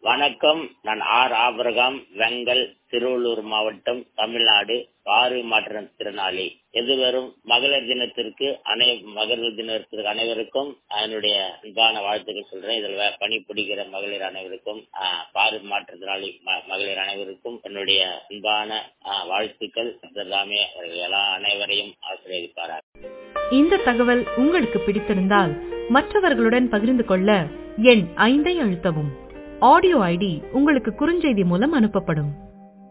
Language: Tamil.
வணக்கம் நான் ஆர் ஆபரகாம் வெங்கல் திருவள்ளூர் மாவட்டம் தமிழ்நாடு ஆறு மாற்றுத்திறனாளி எதிர்வரும் மகளிர் தினத்திற்கு அனை மகளிர் தினத்திற்கு அனைவருக்கும் என்னுடைய அன்பான வாழ்த்துக்கள் சொல்றேன் இதில் வே- பணிபுரிகிற மகளிர் அனைவருக்கும் ஆஹ், பாரு மாற்றுத்திறனாளி ம- மகளிர் அனைவருக்கும் என்னுடைய அன்பான ஆஹ், வாழ்த்துக்கள் எல்லாமே எல்லா அனைவரையும் ஆசிரியப்பாரார் இந்த தகவல் உங்களுக்கு பிடித்திருந்தால் மற்றவர்களுடன் பகிர்ந்து கொள்ள எண் ஐந்தை அழுத்தவும் ஆடியோ ஐடி உங்களுக்கு குறுஞ்செய்தி மூலம் அனுப்பப்படும்